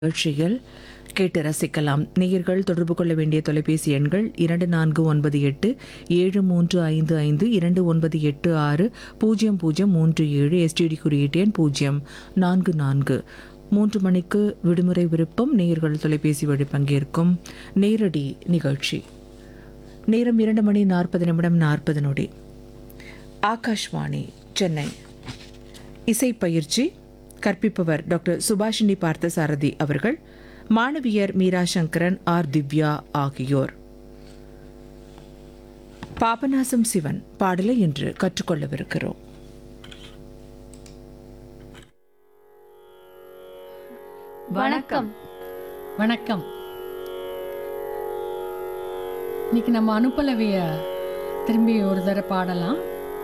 நிகழ்ச்சியில் கேட்டு ரசிக்கலாம் நேயர்கள் தொடர்பு கொள்ள வேண்டிய தொலைபேசி எண்கள் இரண்டு நான்கு ஒன்பது எட்டு ஏழு மூன்று ஐந்து ஐந்து இரண்டு ஒன்பது எட்டு ஆறு பூஜ்ஜியம் பூஜ்ஜியம் மூன்று ஏழு எஸ்டிடி குறியீட்டு எண் பூஜ்ஜியம் நான்கு நான்கு மூன்று மணிக்கு விடுமுறை விருப்பம் நேயர்கள் தொலைபேசி வழி பங்கேற்கும் நேரடி நிகழ்ச்சி நேரம் இரண்டு மணி நாற்பது நிமிடம் நாற்பது நொடி ஆகாஷ்வாணி சென்னை இசைப்பயிற்சி கற்பிப்பவர் டாக்டர் சுபாஷினி பார்த்தசாரதி அவர்கள் மாணவியர் மீரா சங்கரன் ஆர் திவ்யா ஆகியோர் பாபநாசம் சிவன் பாடலை இன்று கற்றுக்கொள்ளவிருக்கிறோம் வணக்கம் வணக்கம் இன்னைக்கு நம்ம அனுப்பலவிய திரும்பி ஒரு தடவை பாடலாம்